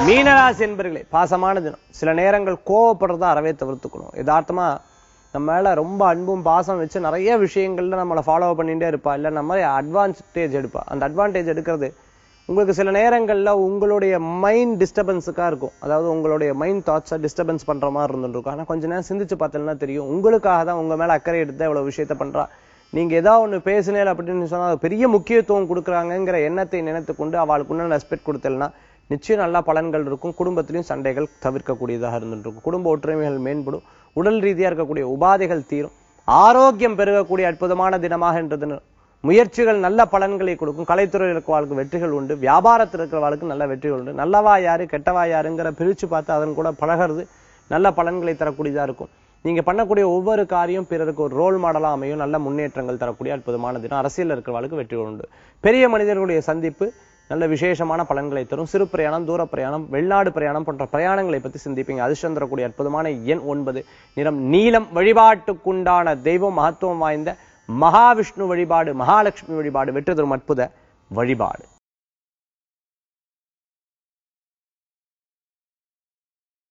மீனராசி என்பர்களே பாசமான தினம் சில நேரங்கள் கோவப்படுறத அறவே தவிர்த்துக்கணும் யதார்த்தமா நம்ம மேல ரொம்ப அன்பும் பாசம் வச்சு நிறைய விஷயங்கள்ல நம்மளை ஃபாலோ பண்ணிட்டே இருப்பா இல்ல நம்ம அட்வான்டேஜ் எடுப்பா அந்த அட்வான்டேஜ் எடுக்கிறது உங்களுக்கு சில நேரங்கள்ல உங்களுடைய மைண்ட் டிஸ்டர்பன்ஸுக்காக இருக்கும் அதாவது உங்களுடைய மைண்ட் தாட்ஸை டிஸ்டர்பன்ஸ் பண்ற மாதிரி இருந்துருக்கும் ஆனா கொஞ்ச நேரம் சிந்திச்சு பார்த்தீங்கன்னா தெரியும் உங்களுக்காக தான் உங்க மேல அக்கறை எடுத்து இவ்வளவு விஷயத்த பண்றா நீங்க ஏதாவது ஒண்ணு பேசினேன் அப்படின்னு சொன்னா அது பெரிய முக்கியத்துவம் கொடுக்குறாங்கங்கிற எண்ணத்தை நினைத்து கொண்டு அவளுக்கு உண்டான ரெஸ்பெக்ட் கொடுத்தல்னா நிச்சயம் நல்ல பலன்கள் இருக்கும் குடும்பத்திலையும் சண்டைகள் தவிர்க்கக்கூடியதாக இருந்துட்டு இருக்கும் குடும்ப ஒற்றுமைகள் மேம்படும் உடல் ரீதியா இருக்கக்கூடிய உபாதைகள் தீரும் ஆரோக்கியம் பெருகக்கூடிய அற்புதமான தினமாக இன்று தினம் முயற்சிகள் நல்ல பலன்களை கொடுக்கும் கலைத்துறையில் இருக்கிறவர்களுக்கு வெற்றிகள் உண்டு வியாபாரத்தில் இருக்கிறவர்களுக்கு நல்ல வெற்றிகள் உண்டு நல்லவா யாரு கெட்டவா யாருங்கிற பிரிச்சு பார்த்து அதன் கூட பழகிறது நல்ல பலன்களை தரக்கூடியதா இருக்கும் நீங்க பண்ணக்கூடிய ஒவ்வொரு காரியம் பிறருக்கு ஒரு ரோல் மாடலா அமையும் நல்ல முன்னேற்றங்கள் தரக்கூடிய அற்புதமான தினம் அரசியல் இருக்கிறவர்களுக்கு வெற்றிகள் உண்டு பெரிய மனிதர்களுடைய சந்திப்பு நல்ல விசேஷமான பலன்களை தரும் சிறு பிரயாணம் தூர பிரயாணம் வெளிநாடு பிரயாணம் போன்ற பிரயாணங்களை பத்தி சிந்திப்பீங்க அதிர்ஷ்டம் தரக்கூடிய அற்புதமான எண் ஒன்பது நிறம் நீலம் வழிபாட்டுக்குண்டான தெய்வம் மகத்துவம் வாய்ந்த மகாவிஷ்ணு வழிபாடு மகாலட்சுமி வழிபாடு வெற்றி தரும் அற்புத வழிபாடு